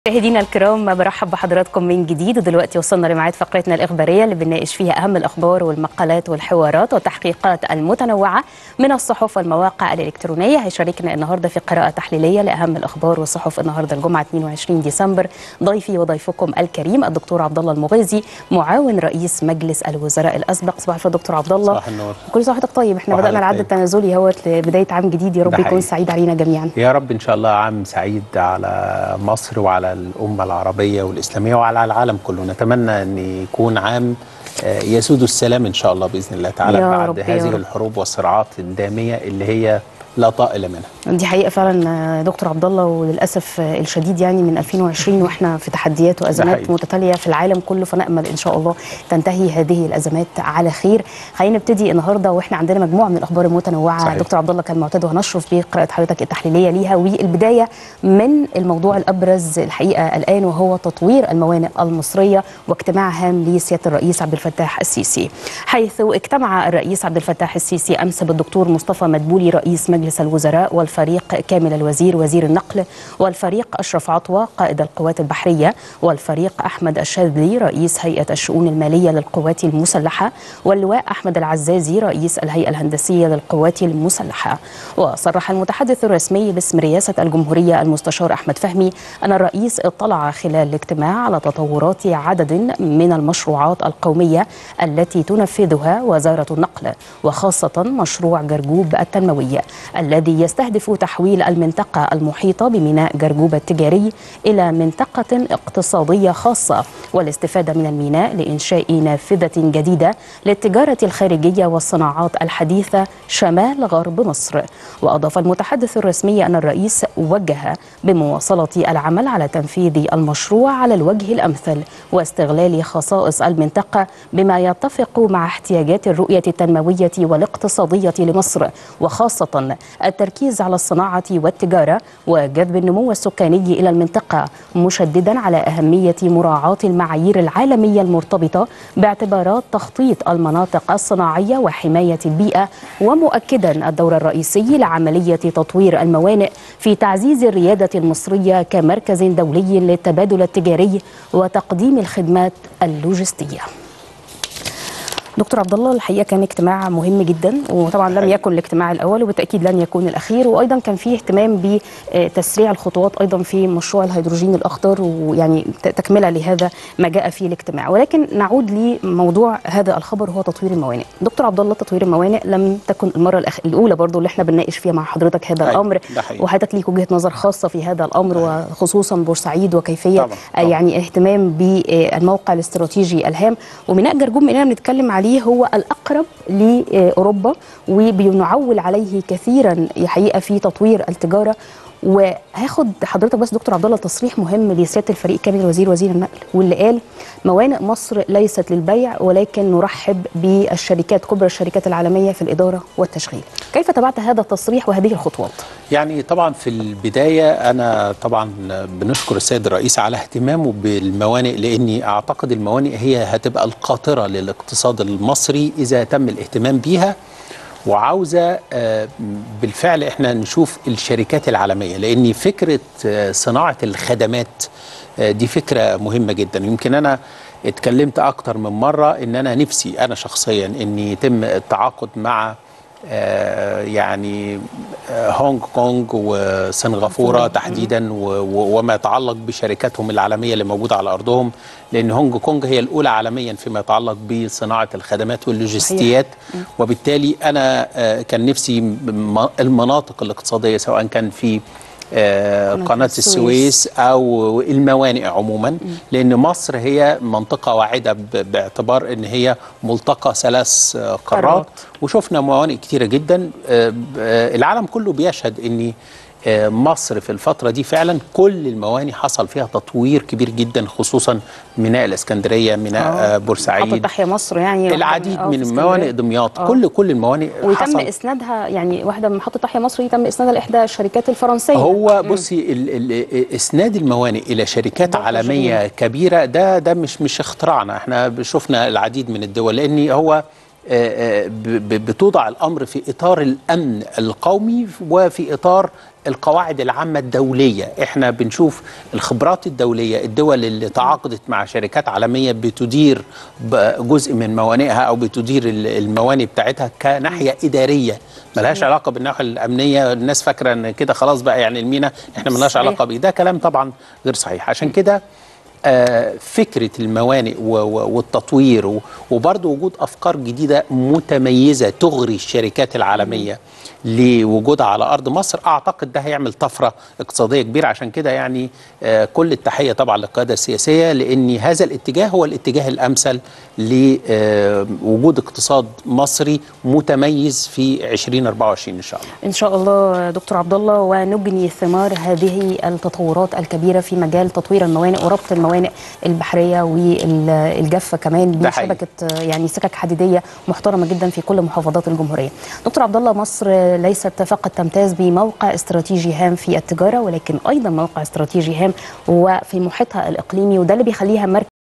مشاهدينا الكرام برحب بحضراتكم من جديد ودلوقتي وصلنا لميعاد فقرتنا الإخبارية اللي بنناقش فيها أهم الأخبار والمقالات والحوارات والتحقيقات المتنوعة من الصحف والمواقع الإلكترونية هيشاركنا النهاردة في قراءة تحليلية لأهم الأخبار والصحف النهاردة الجمعة 22 ديسمبر ضيفي وضيفكم الكريم الدكتور عبد الله المغيزي معاون رئيس مجلس الوزراء الأسبق صباح الخير دكتور عبد الله صباح النور كل سنة وحضرتك طيب احنا صباح بدأنا العد الخير. التنازلي اهوت لبداية عام جديد يا رب ده يكون حقيقي. سعيد علينا جميعا يا رب ان شاء الله عام سعيد على مصر وعلى الامه العربيه والاسلاميه وعلى العالم كله نتمنى ان يكون عام آه، يسود السلام ان شاء الله باذن الله تعالى يا بعد رب، يا هذه رب. الحروب والصراعات الداميه اللي هي لا طائل منها دي حقيقة فعلا آه، دكتور عبد الله وللأسف آه، الشديد يعني من 2020 واحنا في تحديات وأزمات حقيقي. متتالية في العالم كله فنأمل إن شاء الله تنتهي هذه الأزمات على خير خلينا نبتدي النهاردة واحنا عندنا مجموعة من الأخبار المتنوعة صحيح. دكتور عبد الله كان معتاد وهنشرف بقراءة حضرتك التحليلية ليها والبداية من الموضوع الأبرز الحقيقة الآن وهو تطوير الموانئ المصرية واجتماع هام لسيادة الرئيس عبد الفتاح السيسي حيث اجتمع الرئيس عبد الفتاح السيسي أمس بالدكتور مصطفى مدبولي رئيس مجلس الوزراء والفريق كامل الوزير وزير النقل والفريق أشرف عطوة قائد القوات البحرية والفريق أحمد الشاذلي رئيس هيئة الشؤون المالية للقوات المسلحة واللواء أحمد العزازي رئيس الهيئة الهندسية للقوات المسلحة وصرح المتحدث الرسمي باسم رئاسة الجمهورية المستشار أحمد فهمي أن الرئيس اطلع خلال الاجتماع على تطورات عدد من المشروعات القومية التي تنفذها وزارة النقل وخاصة مشروع جرجوب التنموي الذي يستهدف تحويل المنطقة المحيطة بميناء جرجوب التجاري إلى منطقة اقتصادية خاصة والاستفادة من الميناء لإنشاء نافذة جديدة للتجارة الخارجية والصناعات الحديثة شمال غرب مصر وأضاف المتحدث الرسمي أن الرئيس وجه بمواصلة العمل على تنفيذ المشروع على الوجه الأمثل واستغلال خصائص المنطقة بما يتفق مع احتياجات الرؤية التنموية والاقتصادية لمصر وخاصة التركيز على الصناعة والتجارة وجذب النمو السكاني إلى المنطقة مشددا على أهمية مراعاة المعايير العالمية المرتبطة باعتبارات تخطيط المناطق الصناعية وحماية البيئة ومؤكدا الدور الرئيسي لعملية تطوير الموانئ في تعزيز الريادة المصرية كمركز دولي للتبادل التجاري وتقديم الخدمات اللوجستية دكتور عبد الله الحقيقه كان اجتماع مهم جدا وطبعا لم حقيقي. يكن الاجتماع الاول وبالتاكيد لن يكون الاخير وايضا كان فيه اهتمام بتسريع الخطوات ايضا في مشروع الهيدروجين الاخضر ويعني ت- تكمله لهذا ما جاء في الاجتماع ولكن نعود لموضوع هذا الخبر هو تطوير الموانئ دكتور عبد الله تطوير الموانئ لم تكن المره الأخ... الاولى برضو اللي احنا بنناقش فيها مع حضرتك هذا أيوة، الامر ده حقيقي. وحضرتك ليك وجهه نظر خاصه في هذا الامر وخصوصا بورسعيد وكيفيه طبعاً، طبعاً. يعني اهتمام بالموقع الاستراتيجي الهام وميناء جرجوب مننا بنتكلم عليه هو الاقرب لاوروبا وبنعول عليه كثيرا حقيقه في تطوير التجاره وهاخد حضرتك بس دكتور عبد الله تصريح مهم لسياده الفريق كامل الوزير وزير النقل واللي قال موانئ مصر ليست للبيع ولكن نرحب بالشركات كبرى الشركات العالميه في الاداره والتشغيل كيف تبعت هذا التصريح وهذه الخطوات يعني طبعا في البدايه انا طبعا بنشكر السيد الرئيس على اهتمامه بالموانئ لاني اعتقد الموانئ هي هتبقى القاطره للاقتصاد المصري اذا تم الاهتمام بيها وعاوزه آه، بالفعل احنا نشوف الشركات العالميه لان فكره آه، صناعه الخدمات آه، دي فكره مهمه جدا يمكن انا اتكلمت اكتر من مره ان انا نفسي انا شخصيا ان يتم التعاقد مع آه، يعني آه، هونج كونج وسنغافوره تحديدا و- و- وما يتعلق بشركاتهم العالميه اللي موجوده على ارضهم لان هونج كونج هي الاولى عالميا فيما يتعلق بصناعه الخدمات واللوجستيات وبالتالي انا آه، كان نفسي م- المناطق الاقتصاديه سواء كان في آه، قناة قناة السويس. السويس أو الموانئ عموما لأن مصر هي منطقة واعدة ب- باعتبار أن هي ملتقى ثلاث آه، قارات. قارات وشفنا موانئ كتيرة جدا آه، ب- آه، العالم كله بيشهد أن آه، مصر في الفترة دي فعلا كل الموانئ حصل فيها تطوير كبير جدا خصوصا ميناء الإسكندرية ميناء آه، محطة بورسعيد تحيا مصر يعني واحدة العديد آه، من في موانئ اسكندرية. دمياط آه. كل كل الموانئ ويتم حصل اسنادها يعني واحده من محطه تحيا مصر تم اسنادها لاحدى الشركات الفرنسيه هو بصي ال ال اسناد الموانئ الى شركات ده عالميه تشغيل. كبيره ده ده مش مش اختراعنا احنا شفنا العديد من الدول لان هو آه، آه، ب- ب- بتوضع الامر في اطار الامن القومي وفي اطار القواعد العامة الدولية احنا بنشوف الخبرات الدولية الدول اللي تعاقدت مع شركات عالمية بتدير ب- جزء من موانئها او بتدير ال- الموانئ بتاعتها كناحية إدارية ملهاش علاقة بالناحية الأمنية الناس فاكرة ان كده خلاص بقى يعني المينا احنا ملهاش صحيح. علاقة بيه ده كلام طبعا غير صحيح عشان كده آه، فكرة الموانئ و- و- والتطوير و- وبرضه وجود أفكار جديدة متميزة تغري الشركات العالمية لوجودها على أرض مصر أعتقد ده هيعمل طفرة اقتصادية كبيرة عشان كده يعني آه، كل التحية طبعا للقيادة السياسية لأن هذا الاتجاه هو الاتجاه الأمثل لوجود اقتصاد مصري متميز في 2024 إن شاء الله ان شاء الله دكتور عبد الله ونجني ثمار هذه التطورات الكبيره في مجال تطوير الموانئ وربط الموانئ البحريه والجافه كمان ده حقيقي. بشبكه يعني سكك حديديه محترمه جدا في كل محافظات الجمهوريه. دكتور عبد الله مصر ليست فقط تمتاز بموقع استراتيجي هام في التجاره ولكن ايضا موقع استراتيجي هام وفي محيطها الاقليمي وده اللي بيخليها مركز